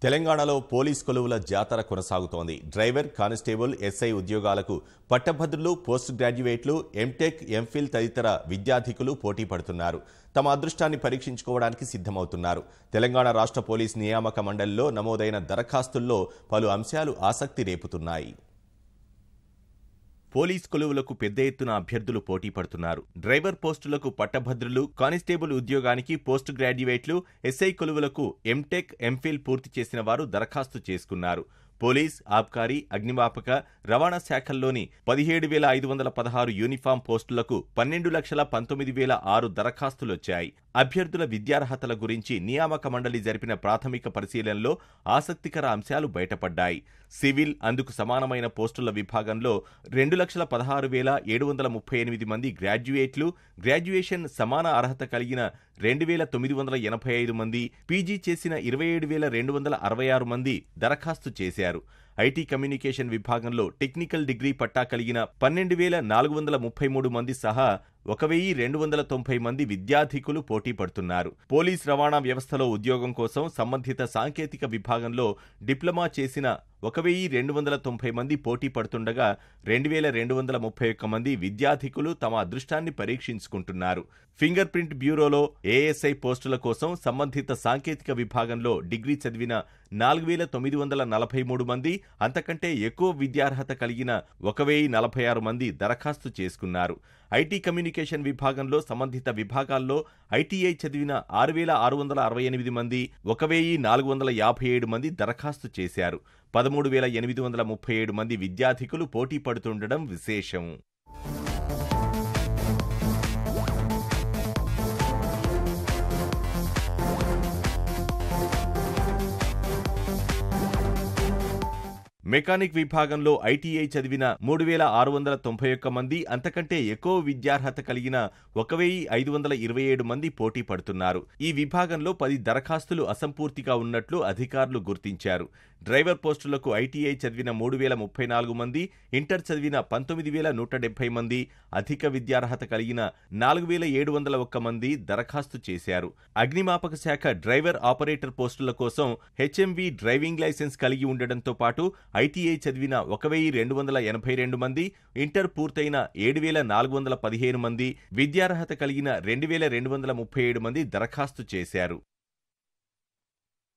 తెలంగాణలో పోలీస్ కొలువుల జాతర కొనసాగుతోంది డ్రైవర్ కానిస్టేబుల్ ఎస్ఐ ఉద్యోగాలకు పట్టభద్రులు పోస్ట్ గ్రాడ్యుయేట్లు ఎంటెక్ ఎంఫిల్ తదితర విద్యార్థికులు పోటీ పడుతున్నారు తమ అదృష్టాన్ని పరీక్షించుకోవడానికి సిద్ధమవుతున్నారు తెలంగాణ రాష్ట్ర పోలీస్ నియామక మండలిలో నమోదైన దరఖాస్తుల్లో పలు అంశాలు ఆసక్తి రేపుతున్నాయి పోలీస్ కొలువులకు పెద్ద ఎత్తున అభ్యర్థులు పోటీ పడుతున్నారు డ్రైవర్ పోస్టులకు పట్టభద్రులు కానిస్టేబుల్ ఉద్యోగానికి పోస్ట్ గ్రాడ్యుయేట్లు ఎస్ఐ కొలువులకు ఎంటెక్ ఎంఫిల్ పూర్తి చేసిన వారు దరఖాస్తు చేసుకున్నారు పోలీస్ ఆబ్కారీ అగ్నిమాపక రవాణా శాఖల్లోని పదిహేడు వేల ఐదు వందల పదహారు యూనిఫామ్ పోస్టులకు పన్నెండు లక్షల పంతొమ్మిది వేల ఆరు దరఖాస్తులొచ్చాయి అభ్యర్థుల విద్యార్హతల గురించి నియామక మండలి జరిపిన ప్రాథమిక పరిశీలనలో ఆసక్తికర అంశాలు బయటపడ్డాయి సివిల్ అందుకు సమానమైన పోస్టుల విభాగంలో రెండు లక్షల పదహారు వేల ఏడు వందల ముప్పై ఎనిమిది మంది గ్రాడ్యుయేట్లు గ్రాడ్యుయేషన్ సమాన అర్హత కలిగిన రెండు వేల తొమ్మిది వందల ఎనభై ఐదు మంది పీజీ చేసిన ఇరవై ఏడు వేల రెండు వందల అరవై ఆరు మంది దరఖాస్తు చేశారు ఐటీ కమ్యూనికేషన్ విభాగంలో టెక్నికల్ డిగ్రీ పట్టా కలిగిన పన్నెండు వేల నాలుగు వందల ముప్పై మూడు మంది సహా ఒక వెయ్యి రెండు వందల తొంభై మంది విద్యార్థికులు పోటీ పడుతున్నారు పోలీస్ రవాణా వ్యవస్థలో ఉద్యోగం కోసం సంబంధిత సాంకేతిక విభాగంలో డిప్లొమా చేసిన ఒక వెయ్యి రెండు వందల తొంభై మంది పోటీ పడుతుండగా రెండు వేల రెండు వందల ముప్పై ఒక్క మంది విద్యార్థికులు తమ అదృష్టాన్ని పరీక్షించుకుంటున్నారు ఫింగర్ ప్రింట్ బ్యూరోలో ఏఎస్ఐ పోస్టుల కోసం సంబంధిత సాంకేతిక విభాగంలో డిగ్రీ చదివిన నాలుగు వేల తొమ్మిది వందల నలభై మూడు మంది అంతకంటే ఎక్కువ విద్యార్హత కలిగిన ఒక వెయ్యి నలభై ఆరు మంది దరఖాస్తు చేసుకున్నారు ఐటీ కమ్యూనికేషన్ విభాగంలో సంబంధిత విభాగాల్లో ఐటీఐ చదివిన ఆరు వేల ఆరు వందల అరవై ఎనిమిది మంది ఒక వెయ్యి నాలుగు వందల యాభై ఏడు మంది దరఖాస్తు చేశారు పదమూడు వేల ఎనిమిది వందల ముప్పై ఏడు మంది విద్యార్థికులు పోటీ పడుతుండడం విశేషం మెకానిక్ విభాగంలో ఐటీఐ చదివిన మూడు వేల ఆరు వందల తొంభై ఒక్క మంది అంతకంటే ఎక్కువ విద్యార్హత కలిగిన ఒక వెయ్యి ఐదు వందల ఇరవై ఏడు మంది పోటీ పడుతున్నారు ఈ విభాగంలో పది దరఖాస్తులు అసంపూర్తిగా ఉన్నట్లు అధికారులు గుర్తించారు డ్రైవర్ పోస్టులకు ఐటీఐ చదివిన మూడు వేల ముప్పై నాలుగు మంది ఇంటర్ చదివిన పంతొమ్మిది వేల నూట డెబ్బై మంది అధిక విద్యార్హత కలిగిన నాలుగు వేల ఏడు వందల ఒక్క మంది దరఖాస్తు చేశారు అగ్నిమాపక శాఖ డ్రైవర్ ఆపరేటర్ పోస్టుల కోసం హెచ్ఎంవి డ్రైవింగ్ లైసెన్స్ కలిగి ఉండడంతో పాటు ఐటీఐ చదివిన ఒక వెయ్యి రెండు వందల ఎనభై రెండు మంది ఇంటర్ పూర్తయిన ఏడు వేల నాలుగు వందల పదిహేను మంది విద్యార్హత కలిగిన రెండు వేల రెండు వందల ముప్పై ఏడు మంది దరఖాస్తు చేశారు